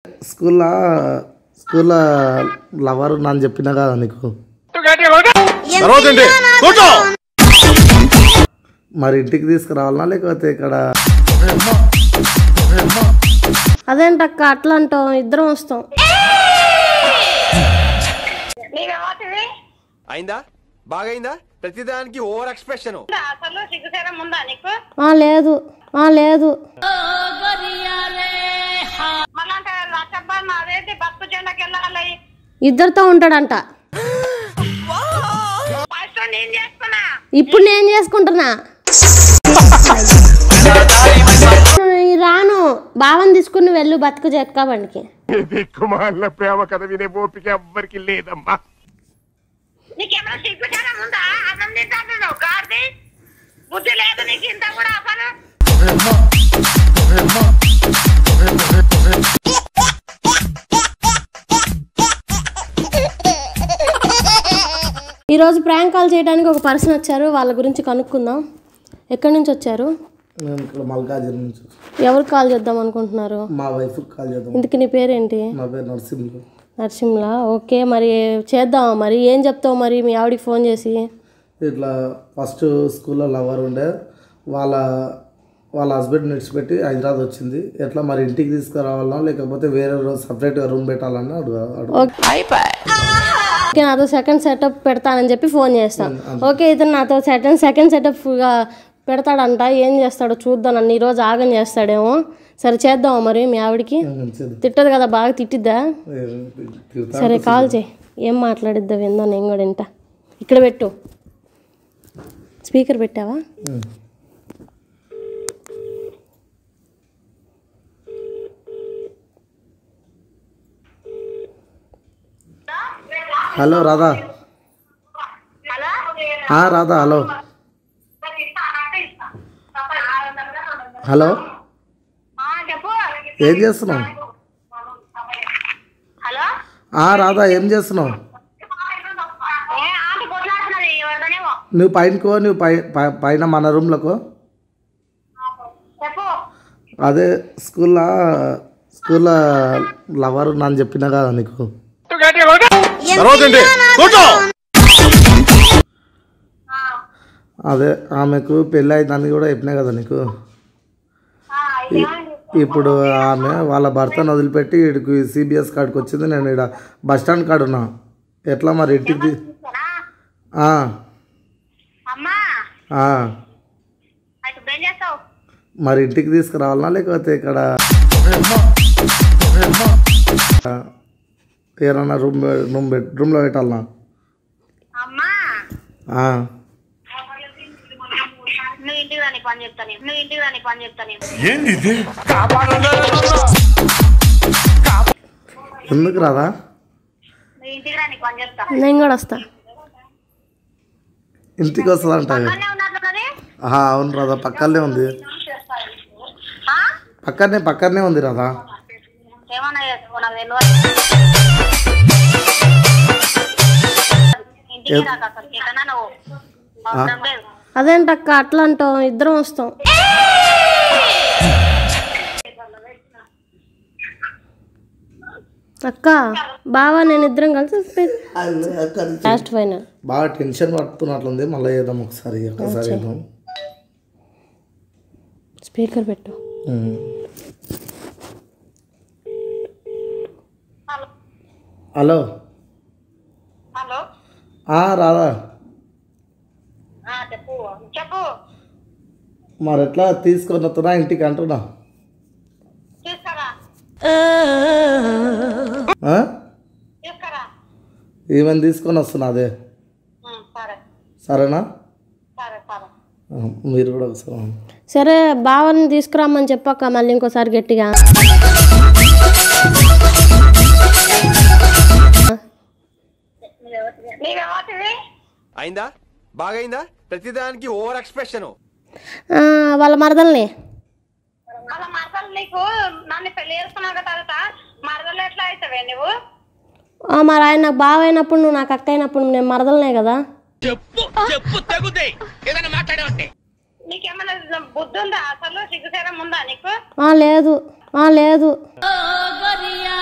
స్కూల్లో స్కూల్లో లవర్ అని చెప్పినా కదా నీకు తర్వాత ఏంటి కూర్చో మరి ఇంటికి తీసుకురావాలనా లేకపోతే ఇక్కడ అదేంటక్క అట్లా అంటాం ఇద్దరం వస్తాం నీవేమవుతుంది అయిందా బాగైందా ప్రతిదానికి ఓవర్ ఎక్స్ప్రెషన్ అసలు సిగ్గుసేరం ఉందా నీకు ఆ, లేదు ఆ, లేదు మళ్ళా అంటే లక్షబ్బా అదేంటి బతుకు జెండాకి వెళ్ళాలి ఇద్దరితో ఉంటాడంట ఫస్ట్ నేను చేసుకున్నా ఇప్పుడు నేను చేసుకుంటున్నా ఈ రాను బావని తీసుకుని వెళ్ళు బతుకు చెక్క బండికి దిక్కుమాల ప్రేమ కథ వినే ఓపిక ఎవ్వరికి లేదమ్మా నీకేమైనా సిగ్గుసేరం ఉందా అన్నం తింటాను గాడిది బుద్ధి లేదు నీకు ఇంత కూడా అసలు ఈరోజు ప్రాంక్ కాల్ చేయడానికి ఒక పర్సన్ వచ్చారు వాళ్ళ గురించి కనుక్కుందాం ఎక్కడి నుంచి వచ్చారు నేను ఇక్కడ మల్కాజిరి నుంచి ఎవరికి కాల్ చేద్దాం అనుకుంటున్నారు మా వైఫ్కి కాల్ చేద్దాం ఇందుకు నీ పేరేంటి నా పేరు నరసింహులు నరసింహలా ఓకే మరి చేద్దామా మరి ఏం చెప్తావు మరి మీ ఆవిడకి ఫోన్ చేసి ఇట్లా ఫస్ట్ స్కూల్లో లవర్ ఉండే వాళ్ళ వాళ్ళ హస్బెండ్ నిడిచిపెట్టి హైదరాబాద్ వచ్చింది ఎట్లా మరి ఇంటికి తీసుకురావాలన్నా లేకపోతే వేరే రోజు సపరేట్గా రూమ్ పెట్టాలన్నా అడుగు అడుగు ఓకే నాతో సెకండ్ సెటప్ పెడతానని చెప్పి ఫోన్ చేస్తాను ఓకే ఇతను నాతో సెకండ్ సెకండ్ సెటప్గా పెడతాడంట ఏం చేస్తాడో చూద్దాం నన్ను ఈరోజు ఆగం చేస్తాడేమో సరే చేద్దామా మరి మీ ఆవిడకి మంచిది తిట్టదు కదా బాగా తిట్టిద్దా ఏ, తిడతా. సరే కాల్ చేయి ఏం మాట్లాడిద్దా విందా నేను కూడా వింటా ఇక్కడ పెట్టు స్పీకర్ పెట్టావా ఉం. హలో రాధా హలో ఆ, రాధా హలో హలో ఆ, చెప్పు ఏం చేస్తున్నావు హలో ఆ, రాధా ఏం చేస్తున్నావు ఏ ఆంటీ కొట్లాడుతున్నది ఎవరితోనేమో నువ్వు పైనకో నువ్వు పై పై- పైన మన రూమ్లోకో చెప్పు అదే స్కూల్లో స్కూల్లో లవర్ అని చెప్పినా కదా నీకు తర్వాత ఏంటి కూర్చో అదే ఆమెకు పెళ్ళి అయిందని కూడా చెప్పినా కదా నీకు ఇ- ఇప్పుడు ఆమె వాళ్ళ భర్తను వదిలిపెట్టి ఇక్కడికి సిబిఎస్ కాడికి వచ్చింది నేను ఇక్కడ బస్ స్టాండ్ కాడ ఉన్నా ఎట్లా మరి ఇంటికి తీ- ఆ, అమ్మా ఆ. అయితే ఏం చేస్తావు మరి ఇంటికి తీసుకురావాలనా లేకపోతే ఇక్కడ ఆ, ఏమన్నా రూమ్ రూమ్ రూమ్లో పెట్టాలనా అమ్మా ఆ. నువ్వు ఇంటికి రాని పని చెప్తాను నువ్వు ఇంటికి రాని పని చెప్తాను ఎందుకు రాదా నువ్వు ఇంటికి రాని పని చెప్తా నేను కూడా వస్తా ఇంటికి వస్తుందంట అక్కడనే ఉన్నట్లున్నది ఆహా, అవును రాదా పక్కనే ఉంది ఆ? పక్కనే పక్కనే ఉంది రాదా ఏమన్నా చేసుకో నాకు తెలియదు ఇంటికి రాక అసలు ఎక్కడన్నా నువ్వు అవసరం లేదు అదేంటక్క అట్లా అంటాం ఇద్దరం వస్తాం అక్క బావా నేను ఇద్దరం కలిసి లాస్ట్ ఫైనల్ బాగా టెన్షన్ పడుతున్నట్లుంది మళ్ళీ చేద్దాం ఒకసారి ఒకసారి చేద్దాం స్పీకర్ పెట్టు ఉమ్. హలో హలో ఆ, రాదా ఆ, చెప్పు చెప్పు మరి ఎట్లా తీసుకొని వస్తున్నా ఇంటికి అంటున్నా తీసుకురా ఆ? తీసుకురా ఈమెను తీసుకొని వస్తున్నా అదే ఉం, సరే సరేనా సరే సరే ఆ, మీరు కూడా ఒకసారి సరే బావని తీసుకురామని చెప్పక్క మళ్ళీ ఇంకోసారి గట్టిగా నీవేమవుతుంది అయిందా బాగైందా ప్రతిదానికి ఓవర్ ఎక్స్ప్రెషన్ ఆ, వాళ్ళ మరదల్ని వాళ్ళ మరదలు నీకు నన్ను పెళ్లి చేసుకున్నావు కదా తర్వాత మరదలు ఎట్లా అవుతావే నువ్వు ఆ, మరి ఆయన నాకు బావ అయినప్పుడు నువ్వు నాకు అక్క అయినప్పుడు నేను మరదలనే కదా నీకేమైనా బుద్ధి ఉందా అసలు సిగ్గుసేరం ఉందా నీకు ఆ, లేదు ఆ, లేదు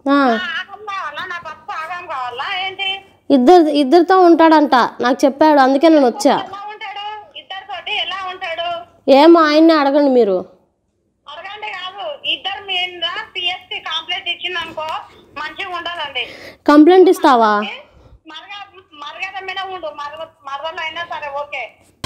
ఆ, ఆగం కావాలా నా భర్త ఆగం కావాలా ఏంటి ఇద్దరు ఇద్దరితో ఉంటాడంట నాకు చెప్పాడు అందుకే నేను వచ్చా ఎలా ఉంటాడు ఇద్దరితోటి ఎలా ఉంటాడు ఏమో ఆయన్నే అడగండి మీరు అడగండి కాదు ఇద్దరు మీద పిఎస్సి కాంప్లైంట్ ఇచ్చిందనుకో మంచిగా ఉండదండి కంప్లైంట్ ఇస్తావా మరగ మరగద మీద ఉండు మరగ మరదలు అయినా సరే ఓకే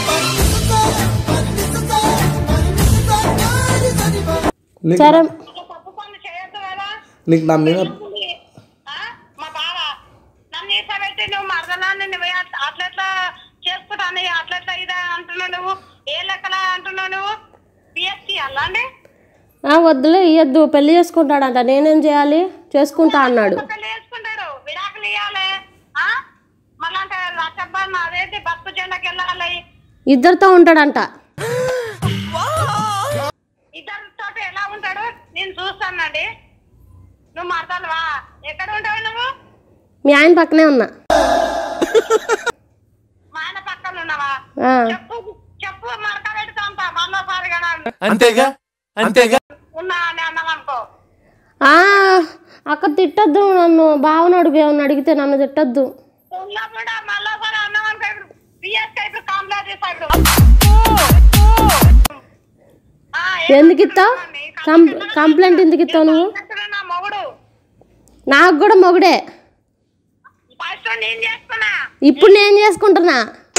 నీకు సరే అట్లా తప్పు పనులు చేయొద్దు కదా నీకు నా మీద ఆ? మా బావ నన్ను ఈసబెట్టి నువ్వు మరదలా నువ్వు అట్లెట్లా చేసుకుంటాను అట్లెట్లా ఇదే అంటున్నావు నువ్వు ఏ లెక్కలా అంటున్నావు నువ్వు పిఎస్సి అల్లండి ఆ, వద్దులే ఇయ్యద్దు పెళ్లి చేసుకుంటాడంట నేనేం చేయాలి చేసుకుంటా అన్నాడు పెళ్లి చేసుకుంటాడు విడాకులు ఇవ్వాలి మళ్ళీ అంటే రచ్చబ్బా అదేంటి బస్సు జెండాకి వెళ్ళాలి ఇద్దరితో ఉంటాడంట ఇద్దరితో ఎలా ఉంటాడు నేను చూస్తానండి నువ్వు మరదలువా ఎక్కడ ఉంటావు నువ్వు మీ ఆయన పక్కనే ఉన్నా మా ఆయన పక్కన ఉన్నావా ఆ, చెప్పు చెప్పు మరక పెడతాంతా మళ్ళీసారి కదా అంతేగా అంతేగా ఉన్నా అని అన్నాం అనుకో ఆ, అక్క తిట్టద్దు నన్ను భావన అడుగు ఏమన్నా అడిగితే నన్ను తిట్టద్దు ఉన్నా కూడా మళ్ళీసారి అన్నాం అనుకో ఇప్పుడు బిఎస్ ఇప్పుడు కాంప్లైంట్ చేస్తా ఇప్పుడు ఆ, ఏం ఎందుకు ఇస్తావు మాట్లాడుతున్నావు? కం కంప్లైంట్ ఎందుకు ఇస్తావు నువ్వు చేస్తున్నాడు నా మొగుడు నాకు కూడా మొగుడే ఫస్ట్ నేను చేస్తున్నా ఇప్పుడు నేను చేసుకుంటున్నా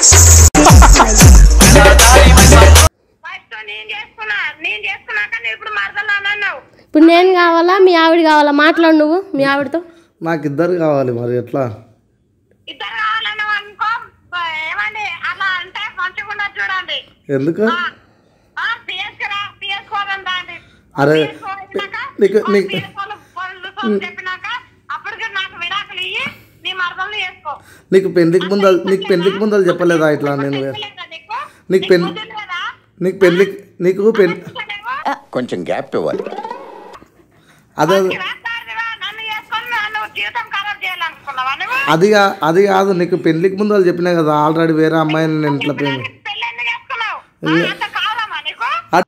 ఫస్ట్ నేను చేసుకున్నా నేను చేసుకున్నాక నేను ఇప్పుడు మరదలు అని అన్నావు ఇప్పుడు నేను కావాలా మీ ఆవిడ కావాలా మాట్లాడు నువ్వు మీ ఆవిడతో నాకు ఇద్దరు కావాలి మరి ఎట్లా ఇద్దరు కావాలన్నావు అనుకో ఏమండి అలా అంటే మంచిగా ఉండదు చూడండి ఎందుకు పిఎస్ రా పిఎస్ పోదాం రాండి అరే నీకు నీకు చెప్పినాక అప్పటికి నాకు విడాకులు ఇయ్యి నీ మరదలు చేసుకో నీకు పెళ్లికి ముందలు నీకు పెళ్లికి ముందలు చెప్పలేదా ఇట్లా నేను తెలియదా నీకు నీకు పెళ్లి బుద్ధి లేదా? నీకు పెళ్లి నీకు పెళ్లి చూడేవో? కొంచెం గ్యాప్ ఇవ్వాలి అదే ఇలా తాడిదివా? నన్ను చేసుకొని నన్ను జీవితం ఖరాబ్ చేయాలనుకున్నావా నువ్వు అది కా- అది కాదు నీకు పెళ్లికి ముందు వాళ్ళు చెప్పినా కదా ఆల్రెడీ వేరే అమ్మాయిని నేను ఇట్లా పెళ్లి పెళ్ళి ఎందుకు చేసుకున్నావు ఆ, అంత కావాలమ్మా నీకు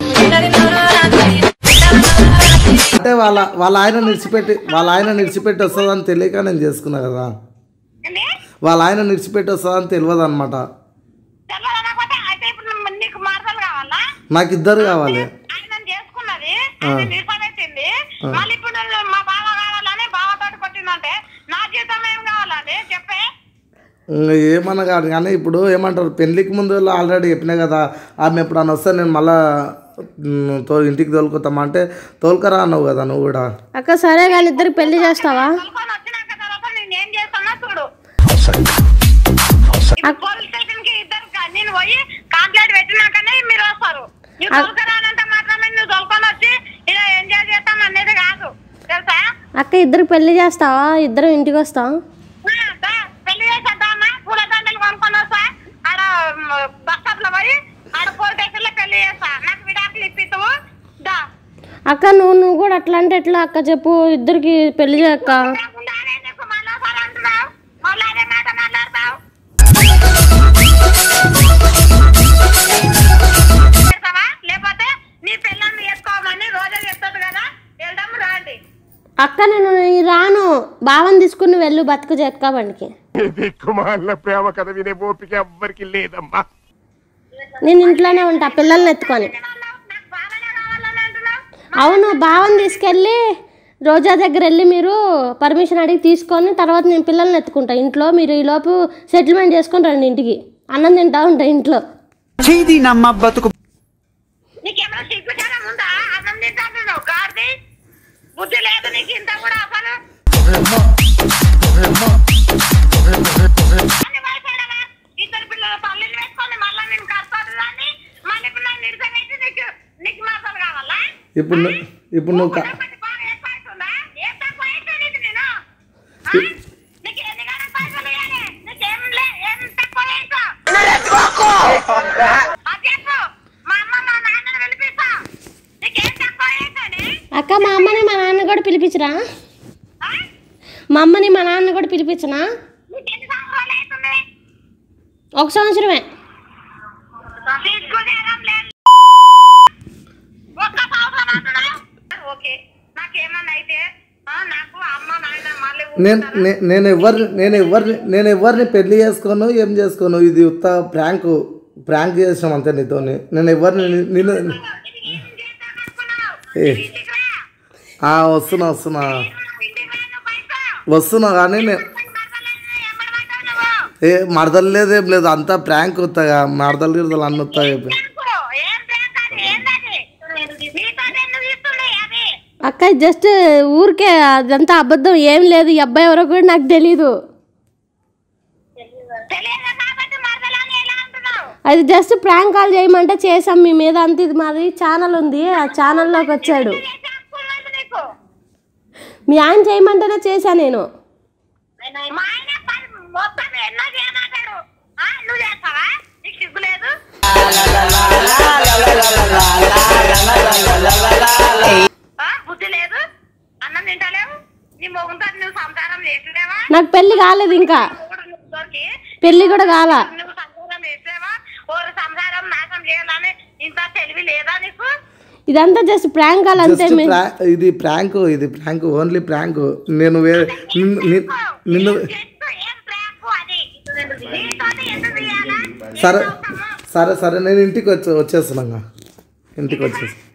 అంటే వాళ్ళ వాళ్ళ ఆయన నిడిచిపెట్టి వాళ్ళ ఆయన నిడిచిపెట్టి వస్తుందని తెలియక నేను చేసుకున్నా కదా ఏంది? వాళ్ళ ఆయన నిడిచిపెట్టి వస్తుందని తెలియదు అనమాట తెల్లదనకపోతే అయితే ఇప్పుడు నువ్వు- నీకు మరదలు కావాలా నాకు ఇద్దరు కావాలి ఆయన చేసుకున్నది ఆయన నిరసనెత్తింది మళ్ళీ ఇప్పుడు నువ్వు మా బావ కావాలని బావతోటి కొట్టిందంటే నా జీవితం ఏం కావాలండి చెప్పే ఇంకా ఏమన్నా కాదు కానీ ఇప్పుడు ఏమంటారు పెళ్ళికి ముందు ఆల్రెడీ చెప్పినా కదా ఆమె ఎప్పుడన్నా వస్తే నేను మళ్ళా మ్, తో ఇంటికి తోలుకొస్తామా అంటే తోలుకరా అన్నావు కదా నువ్వు కూడా అక్క సరే కానీ ఇద్దరికి పెళ్లి చేస్తావా కొనుక్కొని వచ్చినాక తర్వాత నేను ఏం చేస్తున్నా చూడు ఇప్పుడు పోలీస్ స్టేషన్ కి ఇద్దరు క- నేను పోయి కంప్లైంట్ పెట్టినాకనే మీరు వస్తారు నువ్వు తొలకరానంత మాత్రమే నువ్వు తొలుకొని వచ్చి ఇలా ఎంజాయ్ చేస్తాం అనేది కాదు తెలుసా అక్క ఇద్దరికి పెళ్లి చేస్తావా ఇద్దరం ఇంటికి వస్తాం ఆ, దా, పెళ్లి చేసేద్దామా పూల దండలు కొనుక్కొని వస్తా ఆడ మ్, బస్ స్టాప్ లో పోయి ఆడ పోలీస్ స్టేషన్ లో పెళ్లి చేస్తా నాకు విడాకులు ఇప్పిస్తావు దా అక్క నువ్వు నువ్వు కూడా అట్లా అంటే ఎట్లా అక్క చెప్పు ఇద్దరికి పెళ్లి చేయక్క ముందు అదే నీకు మళ్ళా సార్ అంటున్నావు మళ్ళీ అదే మాట మాట్లాడతావు చేస్తావా? లేకపోతే నీ పిల్లల్ని వేసుకోమని రోజా చెప్తాడు కదా వెళ్దాం రాండి అక్క నేను ఈ రాను భావం తీసుకుని వెళ్ళు బతుకు చెక్క బండికి దిక్కుమాల ప్రేమ కథ వినే ఓపిక ఎవ్వరికి లేదమ్మా నేను ఇంట్లోనే ఉంటా పిల్లల్ని ఎత్తుకొని నాకు బాగానే కావాలని అంటున్నావు అవును భావం తీసుకెళ్ళి రోజా దగ్గర వెళ్ళి మీరు పర్మిషన్ అడిగి తీసుకొని తర్వాత నేను పిల్లల్ని ఎత్తుకుంటా ఇంట్లో మీరు ఈ లోపు సెటిల్మెంట్ చేసుకొని రండి ఇంటికి అన్నం తింటా ఉంటా ఇంట్లో చేది నమ్మ బతుకు నీకేమైనా సిగ్గుచారం ఉందా అన్నం తింటాను గాడిది బుద్ధి లేదు నీకు ఇంత కూడా అసలు అన్ని వయసాడవా? ఇద్దరు పిల్లల పల్లెలు వేసుకొని మళ్ళీ నేను కడతాను దాన్ని మళ్ళీ ఇప్పుడు నన్ను నిరసనైతే నీకు నీకు మాసాలు కావాలా ఇప్పుడు ను- ఇప్పుడు నువ్వు క- ఒకటి బాగా ఎక్కువ అవుతుందా? ఏం తక్కువ అయితే నీకు నేను ఆ? నీకు ఎన్ని గణం పైసలు ఇవ్వాలి? నీకేం లే- ఏం తక్కువ అయితే? అది చెప్పు. మా అమ్మ మా నాన్నని పిలిపిస్తా. నీకేం తక్కువ అయితేనే? అక్క మా అమ్మని మా నాన్న కూడా పిలిపించరా ఆ? మా అమ్మని మా నాన్న కూడా పిలిపించనా నీకు ఎన్ని సంవత్సరాలు అవుతుంది? ఒక సంవత్సరమే సిగ్గు నేరం లేదు. ఒక్క సంవత్సరం అంటున్నావు? ఓకే నాకేమన్నా అయితే ఆ, నాకు అమ్మ నాన్న నేను నే- నేను ఎవరిని నేను ఎవరిని నేను ఎవరిని పెళ్లి చేసుకోను ఏం చేసుకోను ఇది ఉత్త ప్రాంక్ ప్రాంక్ చేసాం అంతే నీతోని నేను ఎవరిని ని- నిన్ను ఏ, ఆ, వస్తున్నా వస్తున్నా వస్తున్నా కానీ నేను ఏ మరదలు లేదు ఏం లేదు అంతా ప్రాంక్ వస్తాగా మరదలు గిరదలు అన్నీ వస్తాయి ఏం బ్యాంక్ అది ఏంటది నీతో ఎందుకు ఇస్తుండే అది అక్క జస్ట్ ఊరికే అదంతా అబద్ధం ఏం లేదు ఈ అబ్బాయి ఎవరో కూడా నాకు తెలీదు తెలియదు కాబట్టి మరదలని ఎలా అంటున్నావు అది జస్ట్ ప్రాంక్ కాల్ చేయమంటే చేసాం మీ మీద అంత ఇది మాది ఛానల్ ఉంది ఆ ఛానల్లోకి వచ్చాడు చేసే హక్కు లేదు నీకు మీ ఆయన చేయమంటేనే చేశా నేను మా ఆయన పని మొత్తం ఎన్నో చేయమంటాడు ఆ, నువ్వు చేస్తావా నీకు సిగ్గు లేదు ఆ, బుద్ధి లేదు అన్నం తింటలేవు నీ మొగుతో నువ్వు సంసారం చేసిలేవా నాకు పెళ్లి కాలేదు ఇంకా మొగుడు నువ్వు దొరికి పెళ్లి కూడా కాల నువ్వు సంసారం చేసేవా ఓరు సంసారం నాశనం చేయాలని ఇంత తెలివి లేదా నీకు ఇదంతా జస్ట్ ప్రాంక్ కాల్ అంతే జస్ట్ మీ- ప్రా ఇది ప్రాంక్ ఇది ప్రాంక్ ఓన్లీ ప్రాంక్ నేను వేరే నిన్ను నిన్ను- నిన్ను చెట్టు ఏం ప్రేమ అది నీతోనే ఎందుకు చేయాలా సరే సరే సరే నేను ఇంటికి వచ్చి వచ్చేస్తున్నాగా ఇంటికి వచ్చేసి